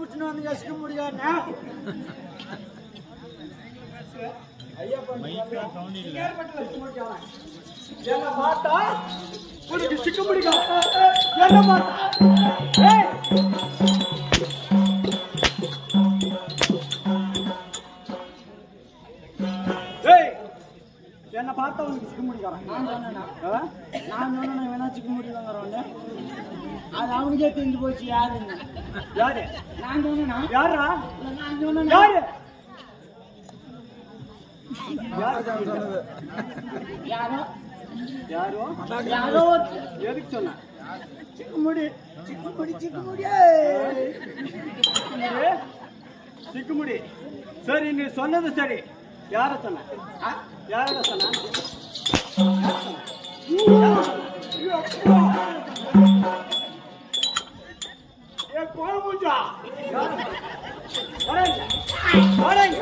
கூட்டின்னு வந்து யோசிக்க முடியாதுண்ணா ஐயா என்ன பார்த்தா உனக்கு சிக்க முடியும் என்ன பார்த்தா ஏய் ஏய் என்ன பார்த்தா உனக்கு சிக்க முடியும் நான் சொன்னேனா நான் சொன்னேன் வேணா சிக்க முடியுங்கிறவங்க அது அவனுக்கே தெரிஞ்சு போச்சு யாருன்னு யாரு நான் சொன்னேனா யாரா நான் சொன்னேன் யாரு யாரோ யாரோ யாரோ எதுக்கு சொன்ன சிக்குமுடி சிக்குமுடி சிக்குமுடி சிக்குமுடி சிக்குமுடி சரி நீ சொன்னது சரி யார சொன்ன ஆ? யார சொன்ன ஏ கோமுஜா வரேன் வரேன்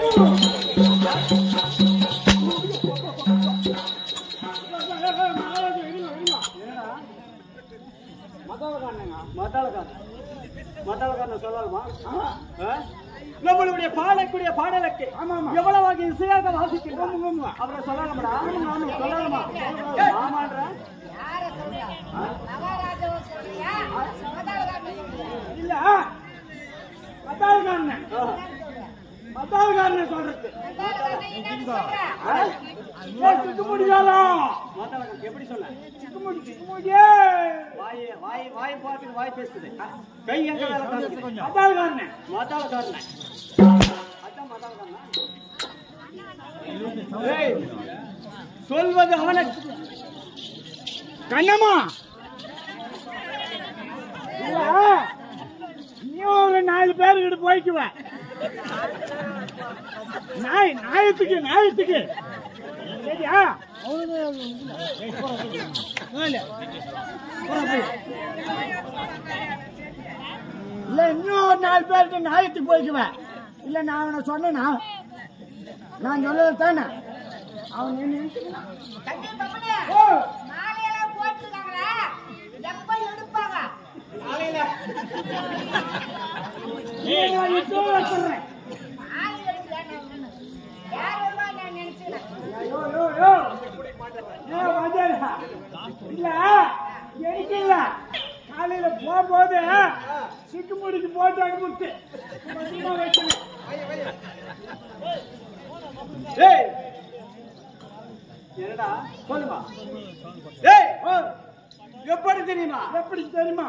நம்மளுடைய பாடக்கூடிய பாடலுக்கு எவ்வளவு இசையாக வாசிக்கிறோம் அவரை சொல்லலாமா சொல்லலாமா ஆமான்ற யார சொல்றியா மகாராஜாவை சொல்றியா மதாளகாரனை சொல்றியா இல்ல மத்தாளுக்காரன் மத்தாளுக்காரன் சொல்றது மதாளகாரனை என்னன்னு சொல்ற ஆ? ஏய், சிக்க முடியாதா எப்படி சொன்ன சிக்க முடி சிக்க முடியே வாய் வாய் வாய் பார்த்துட்டு வாய் பேசுது கை எங்க வேலை காமிக்குது மத்தாளுக்காரன் மத்தாளுக்காரன் அதான் மத்தாளுக்காரன் ஏய் சொல்வது அவனுக்கு கண்ணம்மா இல்ல, நீ ஒரு நாலு பேருக்கிட்ட போய்க்குவேன் நாய் நாயத்துக்கு நாயத்துக்கு சரியா இல்ல இன்னும் ஒரு நாலு பேருக்கு நாயத்துக்கு போய்க்குவேன் இல்ல நான் அவனை சொன்னேனா நான் சொன்னது தானே அவன் என்ன தம்பி பம்மனே மாலையெல்லாம் போட்டுருக்காங்களா எப்ப எடுப்பாங்க மாலை எடுக்கல யார் வருவா நான் நினைச்சுக்கிறேன் யோ, யோ, யோ. ஏன் வந்தேடா? இல்ல, எனக்கு இல்ல. காலையில போகும்போது சிக்கு முடிக்கு போட்டு அனுப்பிட்டு பத்திரமா வச்சுரு. ஏய் என்னடா சொல்லுமா ஏய் ஓ, எப்படி தெரியுமா எப்படி தெரியுமா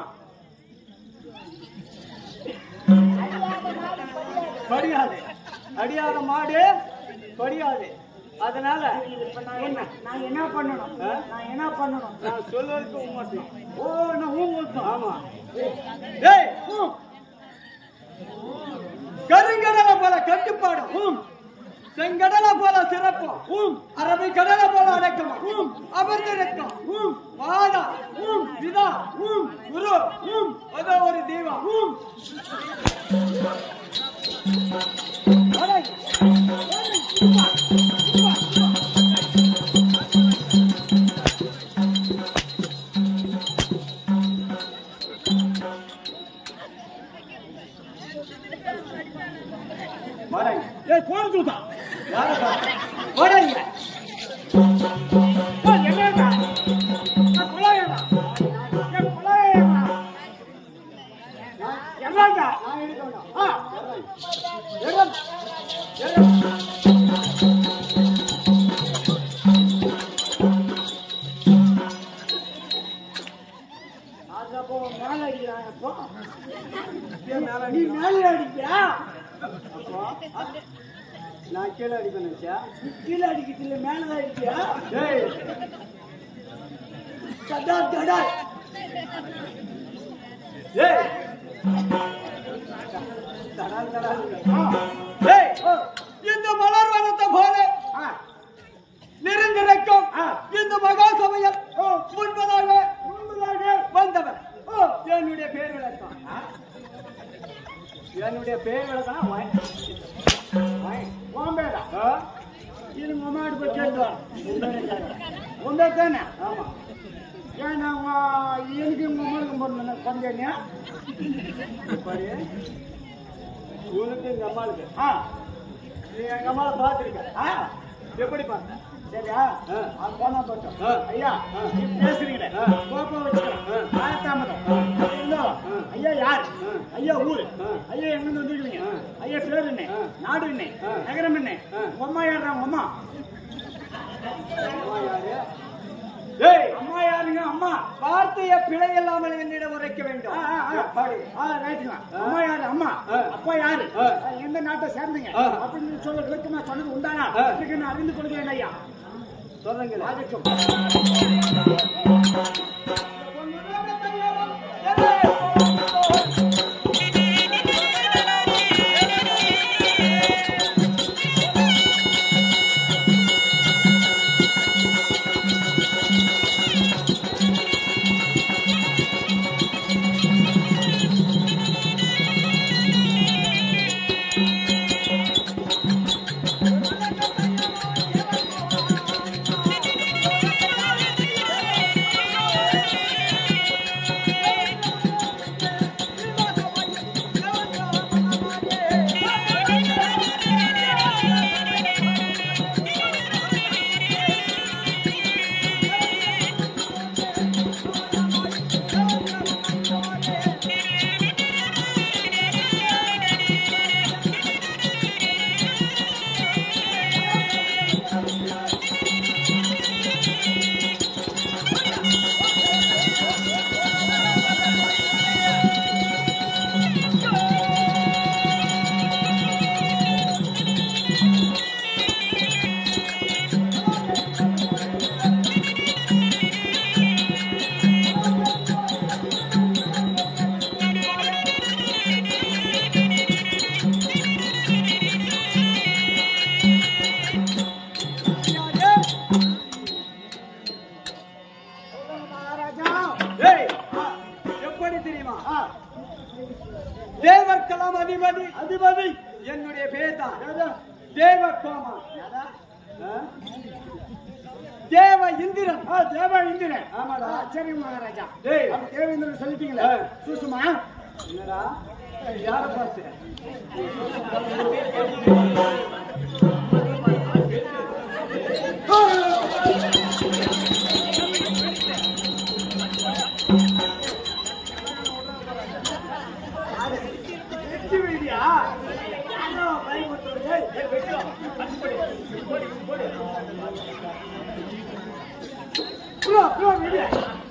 படியாது அடியாத மாடு படியாது அதனால என்ன நான் என்ன பண்ணணும் நான் என்ன பண்ணணும் நான் சொல்வதற்கு ஊமாட்டேன் ஓ நான் ஊமாட்டேன் ஆமா டேய் ஊ. கருங்கடலை போல கட்டுப்பாடும் ஊம். செங்கடலை போல சிறப்பும் ஊம். அரபி கடலை போல அடக்கம் ஊம். அமர்ந்திருக்கும் ஊம். வாதா ஊம். விதா ஊம். குரு ஊம். அதோ ஒரு தெய்வம் ஊம். அடே. வாடா ஏய் போன தூதா யாரா வாடா இங்க ஓ என்னடா நான் கொலையடா ஏய் கொலையடா என்னடா நான் எடுக்கணும் ஆ எங்க எங்க அப்போ மேல அடிக்கிறான் அப்போ நீ மேல அடிக்கியா அப்போ நான் கீழே அடிக்கணும் நினைச்சா கீழே அடிக்கிறது இல்ல மேலதான் அடிக்கியா டேய் தடா தடா டேய் தடா தடா டேய் இந்த மலர் வனத்தை போல நிறைந்திருக்கும் இந்த மகா சபையில் முன்பதாக முன்பதாக வந்தவர் என்னுடைய பேர் விளக்கம் என்னுடைய பேர் விளக்கம் ஓம்பேடா இது உங்க அம்மாட்டு போய் கேட்டு உங்க தானே ஆமா ஏன்னா உங்க- எனக்கு உங்க அம்மாவுக்கு பிறந்த குழந்தைங்க பாரு உனக்கு எங்க அம்மாளுக்கு ஆ நீ எங்க அம்மாவை பார்த்திருக்க ஆ எப்படி பார்த்த சரியா ஆ. அவன் போனா போட்டோம் ஆ. ஐயா ஆ. நீ பேசுறீங்களே ஆ. கோபம் வச்சுக்கலாம் ஆ. காலத்தாமதம் ஆ. அது இருந்தோம். ஆ. ஐயா யார் ஆ. ஐயா ஊரு ஆ. ஐயா எங்கிருந்து வந்துருக்கீங்க ஆ. ஐயா பேர் என்ன ஆ. நாடு என்ன ஆ. நகரம் என்ன ஆ. உங்க அம்மா யாரா உங்க அம்மா அம்மா யாரு ஏய் அம்மா யாருங்க அம்மா வார்த்தைய பிழை இல்லாமல் என்னிடம் உரைக்க வேண்டும் ஆ, ஆ, ஆ. எப்படி? ஆ, ரைட்டுங்க. ஆ. அம்மா யாரு அம்மா ஆ. அப்பா யாரு ஆ. ஆ, எந்த நாட்டை சேர்ந்தீங்க ஆ. அப்படின்னு சொல்ல விளக்கமா சொன்னது உண்டானா ஆ. அதுக்கு நான் அறிந்து கொள்கிறேன் ஐயா சொல்றீங்களா ஆகட்டும் மகாராஜா ஏய், எப்படி தெரியுமா ஆ, தேவர்க்கெல்லாம் அதிபதி அதிபதி என்னுடைய பேர் தான் ஏதோ, தேவ கோமா ஏதா? தேவ இந்திரன் ஆ, தேவ இந்திரன் ஆமாடா. ஆ, சரி மகாராஜா டேய். அப்ப தேவேந்திரன் சொல்லிட்டீங்களா ஆ. சூசுமா என்னடா யார பார்த்து வெற்றி வீடியா யாரோ பயமுறுத்துறது? ஏய், ஏய், வெற்றிடா. அடிப்படி. போடி, போடி. Bro, bro, வீடியா.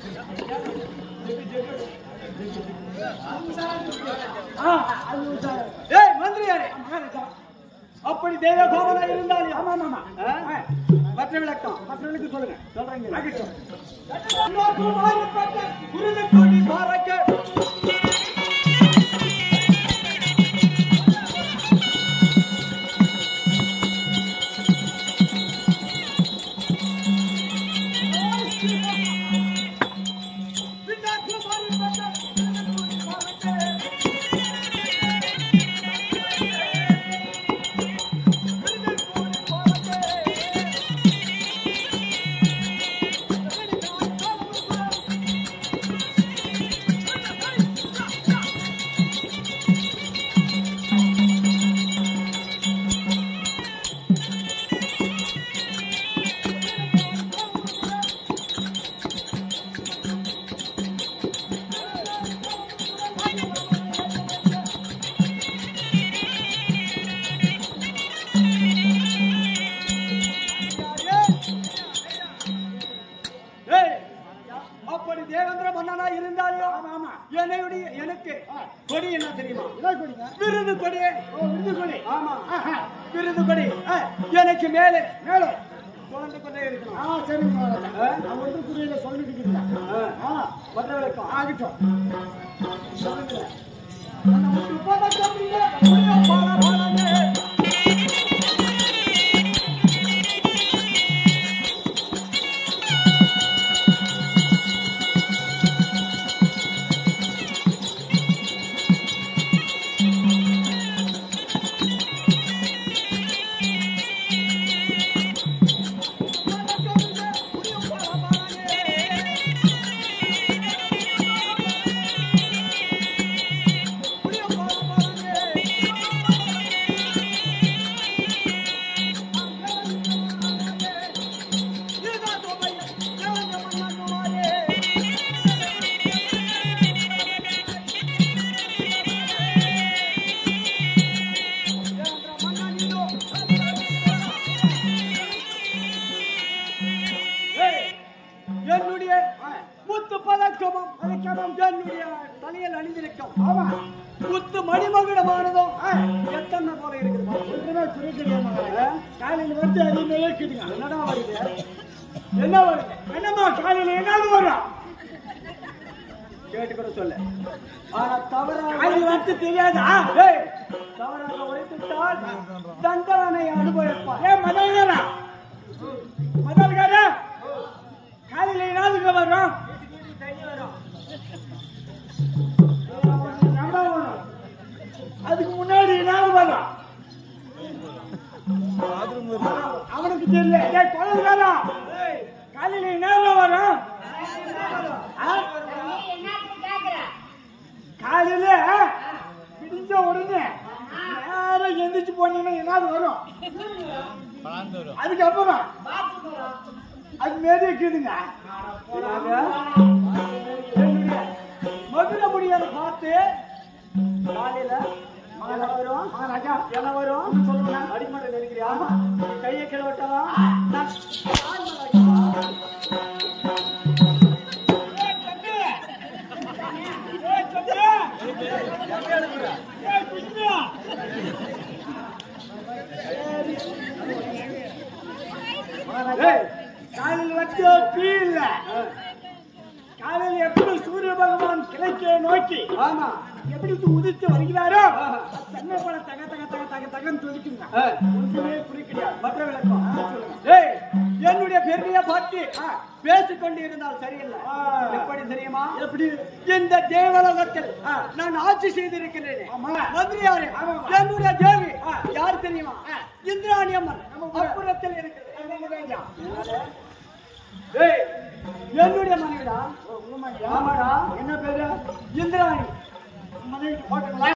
ஆ, அது உஷாரு. ஏய் மந்திரியாரே மகாராஜா. அப்படி தேவ கோமனா இருந்தால் ஆமா, ஆமா, ஆமா. ஆ, மற்ற விளக்கம் மற்றவர்களுக்கு சொல்லுங்க சொல்றீங்களா ஆகட்டும். உருது கொடி பாரக்க ஏய், அப்படி தேவேந்திர மன்னனா இருந்தாலும் ஆமா, ஆமா. என்னுடைய எனக்கு கொடி என்ன தெரியுமா இதான் கொடுங்க. விருது கொடி ஓ, விருது கொடி. ஆமா ஆஹா. விருது கொடி ஆ, எனக்கு மேலே மேலே. குழந்தை கொண்டே இருக்கணும் ஆ, சரி மகாராஜா. ஆ? நான் ஒன்று புரியல சொல்லிட்டு இருக்கிறேன். ஆ, ஆ, மற்ற விளக்கம் ஆகட்டும். சொல்லுங்க. ஆ முத்து பதக்கமும் பதக்கமும் என்னுடைய தலையில் அணிந்திருக்கும் ஆமா முத்து மணிமகுடமானதும் எத்தனை போல இருக்குது பாரு. ஒன்றுமே குறிக்கிறேன் காலையில் வந்து அதிகமே இருக்குதுங்க என்னடா வருது என்ன வருது என்னம்மா காலையில் என்னாவது வரும் கேட்டு கூட சொல்லு ஆனா தவறாக காலையில் வந்து தெரியாதா ஏய், தவறாக உழைத்துட்டால் தண்டனை அனுபவிப்பார் ஏ மதல்காரா மதல்காரா காலையில் என்னாவதுங்க வரும் நம்ம வரும். அதுக்கு முன்னாடி என்னாவது வரும் அவனுக்கு தெரியல ஏய் குழந்தைகாரா காலையில் என்ன வரும் ஆ? நீ என்னத்துக்கு கேக்குற? காலையில பிடிச்ச உடனே நேரம் எந்திரிச்சு போனீங்கன்னா என்னாவது வரும் அதுக்கப்புறம் பாத்ரூம் வரும். அது மேலே இருக்குதுங்க மதுரை முடியாத பார்த்து காலையில என்ன வரும் மகாராஜா என்ன வரும் சொல்லுங்க அடிமட்டை நினைக்கிறியா கையை கிளவட்டலாம் ஏய் தம்பி! ஏய் தம்பி! ஏய் கிருஷ்ணா! ஏய், காலையில் வந்து டீ இல்ல காலையில் எப்படி சூரிய பகவான் கிழக்கே நோக்கி ஆமா எப்படி உதித்து வருகிறாரோ தென்னை பழம் தக தக தக தக தகன்னு துடிக்குங்க ஆ. ஒன்றுமே குறிக்கிறார் மற்ற விளக்கம் ஏய் என்னுடைய பெருமையை பார்த்து பேசிக் கொண்டு இருந்தால் சரியில்லை ஆ. எப்படி தெரியுமா எப்படி இந்த தேவலோகத்தில் நான் ஆட்சி செய்திருக்கிறேன் ஆமா. மந்திரியாரு ஆமா. என்னுடைய தேவி ஆ. யார் தெரியுமா இந்திராணி அம்மன் நம்ம கூட. அப்புறத்தில் இருக்கிறது நம்ம ராஜா. ஏய் என்னுடைய மனைவிடா உண்மையா? ஆமாடா என்ன பேரு இந்திராணி மனைவி போட்டுங்களா